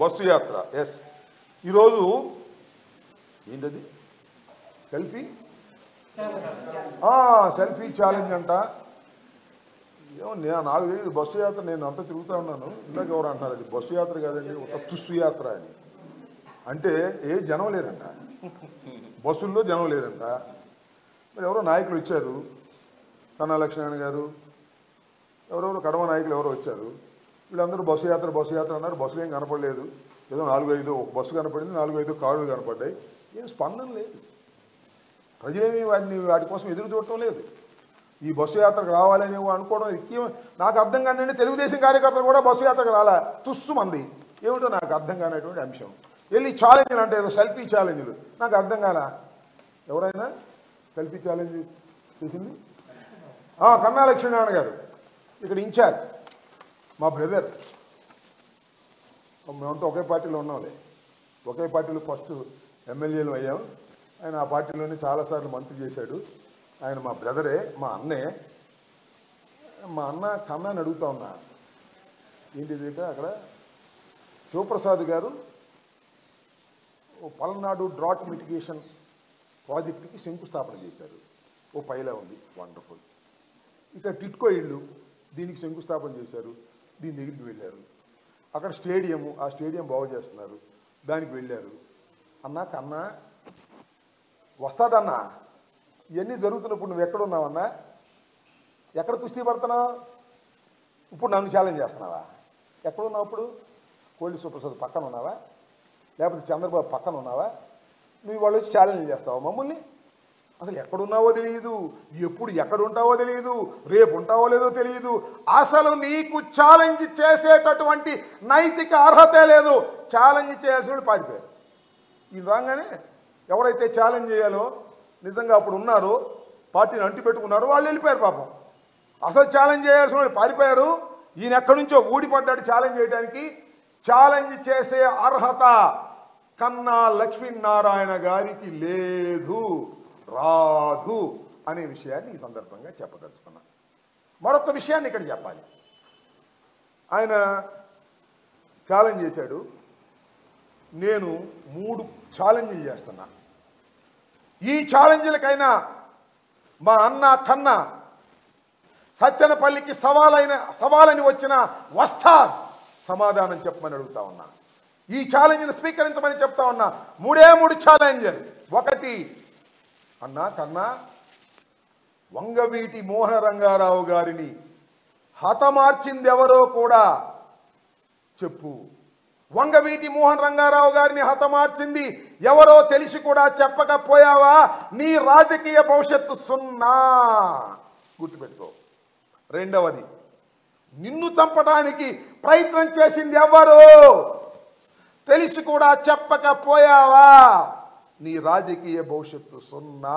bus యాత్ర yes ఈరోజు ఏంటది సెల్ఫీ సెల్ఫీ ఛాలెంజ్ అంట ఏమో నేను నాకు తెలియదు బస్సు యాత్ర నేను అంతా తిరుగుతూ ఉన్నాను ఇందాక ఎవరు అంటారు అది బస్సు యాత్ర కాదండి ఒక తుస్సు యాత్ర అని అంటే ఏ జనం లేరంట బస్సుల్లో జనం లేరంట మరి ఎవరో నాయకులు వచ్చారు కన్నా లక్ష్మణ్ గారు ఎవరెవరు కడమ నాయకులు ఎవరో వచ్చారు వీళ్ళందరూ బస్సు యాత్ర బస్సు యాత్ర అన్నారు బస్సులు ఏం కనపడలేదు ఏదో నాలుగు ఐదు ఒక బస్సు కనపడింది నాలుగు ఐదు కార్లు కనపడ్డాయి ఏం స్పందన లేదు ప్రజలేమి వాటిని వాటి కోసం ఎదురు చూడటం లేదు ఈ బస్సు యాత్రకు రావాలని అనుకోవడం ఎక్కి నాకు అర్థం కానివ్వండి తెలుగుదేశం కార్యకర్తలు కూడా బస్సు యాత్రకు రాలా తుస్సు మంది ఏమిటో నాకు అర్థం కానటువంటి అంశం వెళ్ళి ఛాలెంజ్లు అంటే ఏదో సెల్ఫీ ఛాలెంజ్లు నాకు అర్థం కాలా ఎవరైనా సెల్ఫీ ఛాలెంజ్ చేసింది ఆ, కన్నా లక్ష్మీనారాయణ గారు ఇక్కడ ఇన్ఛార్జ్ మా బ్రదర్ మేమంతా ఒకే పార్టీలో ఉన్నాంలే ఒకే పార్టీలో ఫస్ట్ ఎమ్మెల్యేలు అయ్యాం ఆయన ఆ పార్టీలోనే చాలాసార్లు మంత్రి చేశాడు ఆయన మా బ్రదరే మా అన్నే మా అన్న కన్నాని అడుగుతా ఉన్నా ఏంటిది అంటే అక్కడ శివప్రసాద్ గారు ఓ పల్నాడు డ్రాట్ మిటిగేషన్ ప్రాజెక్టుకి శంకుస్థాపన చేశారు ఓ పైలా ఉంది వండర్ఫుల్ ఇక్కడ టిట్కో ఇళ్ళు దీనికి శంకుస్థాపన చేశారు దీని దగ్గరికి వెళ్ళారు అక్కడ స్టేడియం ఆ స్టేడియం బాగు చేస్తున్నారు దానికి వెళ్ళారు అన్నా కన్నా వస్తాదన్నా ఇవన్నీ జరుగుతున్నప్పుడు నువ్వు ఎక్కడ ఉన్నావన్నా ఎక్కడ కుస్తీ పడుతున్నావు ఇప్పుడు నన్ను ఛాలెంజ్ చేస్తున్నావా ఎక్కడ ఉన్నావు ఇప్పుడు కోళ్ళి సుప్రసాద్ పక్కన ఉన్నావా లేకపోతే చంద్రబాబు పక్కన ఉన్నావా నువ్వు వాళ్ళు వచ్చి ఛాలెంజ్ చేస్తావా మమ్మల్ని అసలు ఎక్కడున్నావో తెలియదు ఎప్పుడు ఎక్కడ ఉంటావో తెలియదు రేపు ఉంటావో లేదో తెలియదు అసలు నీకు ఛాలెంజ్ చేసేటటువంటి నైతిక అర్హతే లేదు ఛాలెంజ్ చేయాల్సిన వాళ్ళు పారిపోయారు ఇది రాగానే ఎవరైతే ఛాలెంజ్ చేయాలో నిజంగా అప్పుడు ఉన్నారో పార్టీని అంటి పెట్టుకున్నారో వాళ్ళు వెళ్ళిపోయారు పాపం అసలు ఛాలెంజ్ చేయాల్సిన వాళ్ళు పారిపోయారు ఈయన ఎక్కడి నుంచో ఊడిపడ్డాడు ఛాలెంజ్ చేయడానికి ఛాలెంజ్ చేసే అర్హత కన్నా లక్ష్మీనారాయణ గారికి లేదు రాదు అనే విషయాన్ని ఈ సందర్భంగా చెప్పదలుచుకున్నా మరొక విషయాన్ని ఇక్కడ చెప్పాలి ఆయన ఛాలెంజ్ చేశాడు నేను మూడు ఛాలెంజ్లు చేస్తున్నా ఈ ఛాలెంజ్లకైనా మా అన్న కన్నా సత్యనపల్లికి సవాలైన సవాలని వచ్చిన వస్తా సమాధానం చెప్పమని అడుగుతా ఉన్నా ఈ ఛాలెంజ్ని స్వీకరించమని చెప్తా ఉన్నా మూడే మూడు ఛాలెంజ్ ఒకటి అన్నా కన్నా వంగవీటి మోహన రంగారావు గారిని హతమార్చింది ఎవరో కూడా చెప్పు వంగవీటి మోహన్ రంగారావు గారిని హతమార్చింది ఎవరో తెలిసి కూడా చెప్పకపోయావా నీ రాజకీయ భవిష్యత్తు సున్నా గుర్తుపెట్టుకో రెండవది నిన్ను చంపడానికి ప్రయత్నం చేసింది ఎవరు తెలిసి కూడా చెప్పకపోయావా నీ రాజకీయ భవిష్యత్తు సున్నా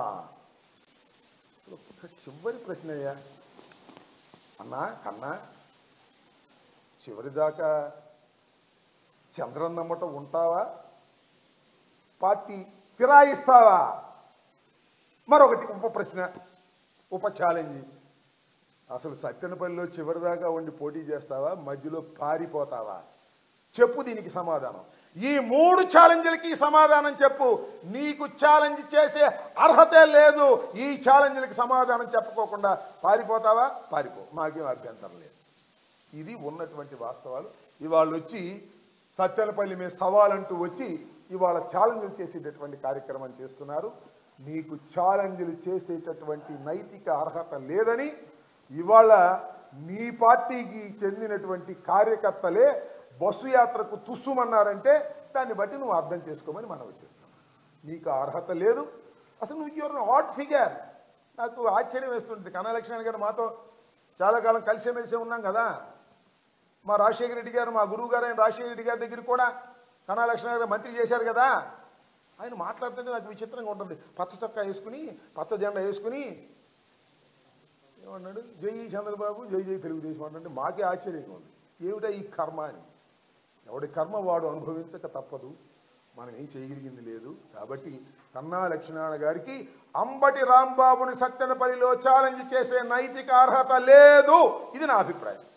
ఒక చివరి ప్రశ్న అయ్యా అన్నా కన్నా చివరిదాకా చంద్రన్నమ్మట ఉంటావా పార్టీ ఫిరాయిస్తావా మరొకటి ఉప ప్రశ్న ఉప ఛాలెంజ్ అసలు సత్యనపల్లిలో చివరిదాకా ఉండి పోటీ చేస్తావా మధ్యలో పారిపోతావా చెప్పు దీనికి సమాధానం ఈ మూడు ఛాలెంజ్లకి సమాధానం చెప్పు నీకు ఛాలెంజ్ చేసే అర్హతే లేదు ఈ ఛాలెంజ్లకి సమాధానం చెప్పుకోకుండా పారిపోతావా పారిపో మాకేం అభ్యంతరం లేదు ఇది ఉన్నటువంటి వాస్తవాలు ఇవాళ వచ్చి సత్యనపల్లి మీద సవాలంటూ వచ్చి ఇవాళ ఛాలెంజ్లు చేసేటటువంటి కార్యక్రమం చేస్తున్నారు నీకు ఛాలెంజ్లు చేసేటటువంటి నైతిక అర్హత లేదని ఇవాళ నీ పార్టీకి చెందినటువంటి కార్యకర్తలే బస్సు యాత్రకు తుస్సుమన్నారంటే దాన్ని బట్టి నువ్వు అర్థం చేసుకోమని మనం వచ్చేస్తున్నాం నీకు ఆ అర్హత లేదు అసలు నువ్వు యువర్ హాట్ ఫిగర్ నాకు ఆశ్చర్యం వేస్తుంటుంది కనలక్ష్మణ్ గారు మాతో చాలా కాలం కలిసిమెలిసి ఉన్నాం కదా మా రాజశేఖర రెడ్డి గారు మా గురువు గారు అయిన రాజశేఖర రెడ్డి గారి దగ్గర కూడా కన్నా లక్ష్మణ గారు మంత్రి చేశారు కదా ఆయన మాట్లాడుతుంటే నాకు విచిత్రంగా ఉంటుంది పచ్చ చొక్కా వేసుకుని పచ్చ జెండా వేసుకుని ఏమన్నాడు జై చంద్రబాబు జై జై తెలుగుదేశం అంటే మాకే ఆశ్చర్యంగా ఉంది ఏమిటా ఈ కర్మ అని ఎవడి కర్మ వాడు అనుభవించక తప్పదు మనం ఏం చేయగలిగింది లేదు కాబట్టి కన్నా లక్ష్మణ గారికి అంబటి రాంబాబుని సత్యనపల్లిలో ఛాలెంజ్ చేసే నైతిక అర్హత లేదు ఇది నా అభిప్రాయం